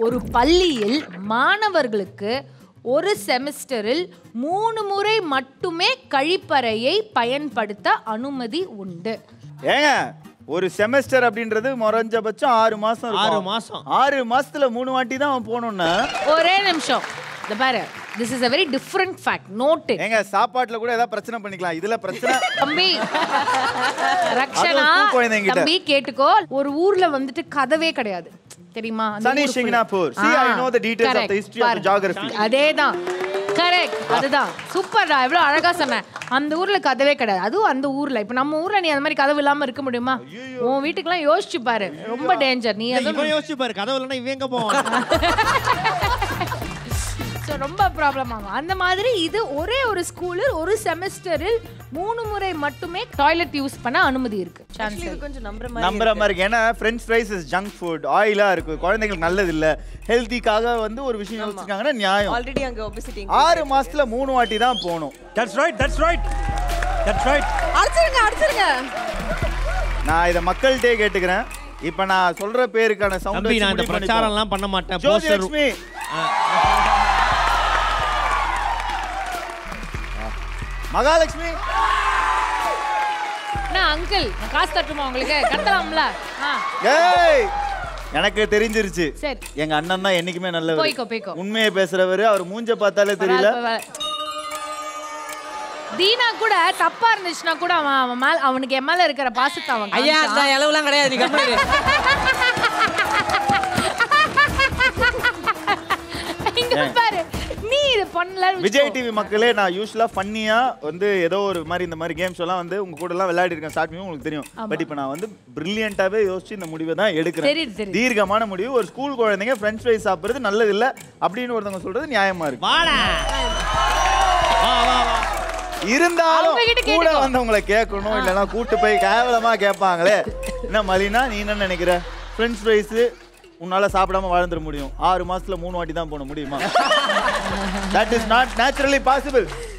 ஒரு பள்ளியில் மாணவர்களுக்கு ஒரு செமஸ்டரில் மூணு முறை மட்டுமே கழிப்பறையை பயன்படுத்த அனுமதி உண்டு ஏங்க ஒரு செமஸ்டர் அப்படின்றது குறைஞ்சபட்சம் ஆறு மாசம் இருக்கும். ஆறு மாசம். ஆறு மாசத்துல மூணு வாட்டி தான் அவன் போகணும்னா ஒரே நிமிஷம் இந்த பாரு this is a very different fact note ஏங்க சாப்பாட்டுல கூட ஏதாவது பிரச்சனை பண்ணிக்கலாம் இதுல பிரச்சனை தம்பி ரக்ஷனா அதுவும் school குழந்தைங்கிட்ட. தம்பி கேட்டுக்கோ ஒரு ஊர்ல வந்துட்டு கதவே கிடையாது தெரியுமா அந்த Sunny ஊரு full- Singapore. See, I ah, know the details of the correct. history of the பாரு. geography. அதேதான் கரெக்ட் அதுதான் சூப்பர்டா எவ்வளவு அழகா சொன்னேன் அந்த ஊர்ல கதவே கிடையாது அதுவும் அந்த ஊர்ல இப்ப நம்ம ஊர்ல நீ அந்த மாதிரி கதவு இல்லாம இருக்க முடியுமா உன் வீட்டுக்கெல்லாம் யோசிச்சு பாரு ரொம்ப டேஞ்சர் நீ இவன் எதுவும் யோசிச்சு பாரு கதவு இல்லைன்னா இவன் எங்க போவான் So, ரொம்ப ப்ராப்ளம் ஆகும் அந்த மாதிரி இது ஒரே ஒரு ஸ்கூலில் ஒரு செமஸ்டரில் மூணு முறை மட்டுமே டாய்லெட் யூஸ் பண்ண அனுமதி இருக்கு Chance இது இருக்கு. கொஞ்சம் நம்புற மாதிரி நம்புற மாதிரி இருக்கு ஏன்னா French fries is junk food ஆயிலா இருக்கு குழந்தைங்களுக்கு நல்லது இல்ல ஹெல்த்திக்காக வந்து ஒரு விஷயம் யோசிச்சிருக்காங்கன்னா நியாயம் ஆல்ரெடி அங்க ஒபிசிட்டி ஆறு மாசத்துல மூணு வாட்டி தான் போகணும் that's right that's right that's right அடிச்சிருங்க அடிச்சிருங்க நான் இதை மக்கள்கிட்டே கேட்டுக்கிறேன் இப்ப நான் சொல்ற பேருக்கான சவுண்ட் தம்பி நான் இந்த பிரச்சாரம் எல்லாம் பண்ண மாட்டேன் ஜோதி போஸ்டர் லட்சுமி மகாலட்சுமி என்ன அங்கிள் காசு தட்டுமா உங்களுக்கு கட்டலாம்ல ஆ ஏய் எனக்கு தெரிஞ்சிருச்சு சரி எங்க அண்ணன் தான் என்னைக்குமே நல்லவர் போய்க்கோ போய்க்கோ உண்மையை பேசுறவரு அவர் மூஞ்ச பார்த்தாலே தெரியல பரவாயில்ல, பரவாயில்ல. தீனா கூட தப்பா இருந்துச்சுன்னா கூட அவன் அவன் மேல அவனுக்கு என் மேல இருக்கிற பாசத்தை அவன் ஐயா அந்த காமிச்சான். இளவுலாம் கிடையாது நீ கம்மி இங்க பாரு நீ இது பண்ணல விஜய் டிவி மக்களே நான் யூஸ்வலா ஃபன்னியா வந்து ஏதோ ஒரு மாதிரி இந்த மாதிரி கேம்ஸ் எல்லாம் வந்து உங்க கூட எல்லாம் விளையாடி இருக்கேன் ஸ்டார்ட் பண்ணி உங்களுக்கு தெரியும் பட் இப்போ நான் வந்து பிரில்லியண்டாவே யோசிச்சு இந்த முடிவை தான் எடுக்கிறேன் தெரியுது, தெரியுது. தீர்க்கமான முடிவு ஒரு ஸ்கூல் குழந்தைங்க ஃப்ரெஞ்ச் ஃப்ரைஸ் சாப்பிடுறது நல்லது இல்ல அப்படின்னு ஒருத்தவங்க சொல்றது நியாயமா இருக்கு வாடா வா வா வா இருந்தாலும் அவங்க கிட்ட கூட கேட்டுக்கோ. வந்தவங்களை கேட்கணும் இல்லைன்னா கூட்டு போய் கேவலமா கேட்பாங்களே என்ன மலினா நீ என்ன நினைக்கிற ஃப்ரெஞ்ச் ஃப்ரைஸ் உன்னால சாப்பிடாம வாழ்ந்துட முடியும் ஆறு மாசத்துல மூணு வாட்டி தான் போன முடியுமா that is not naturally possible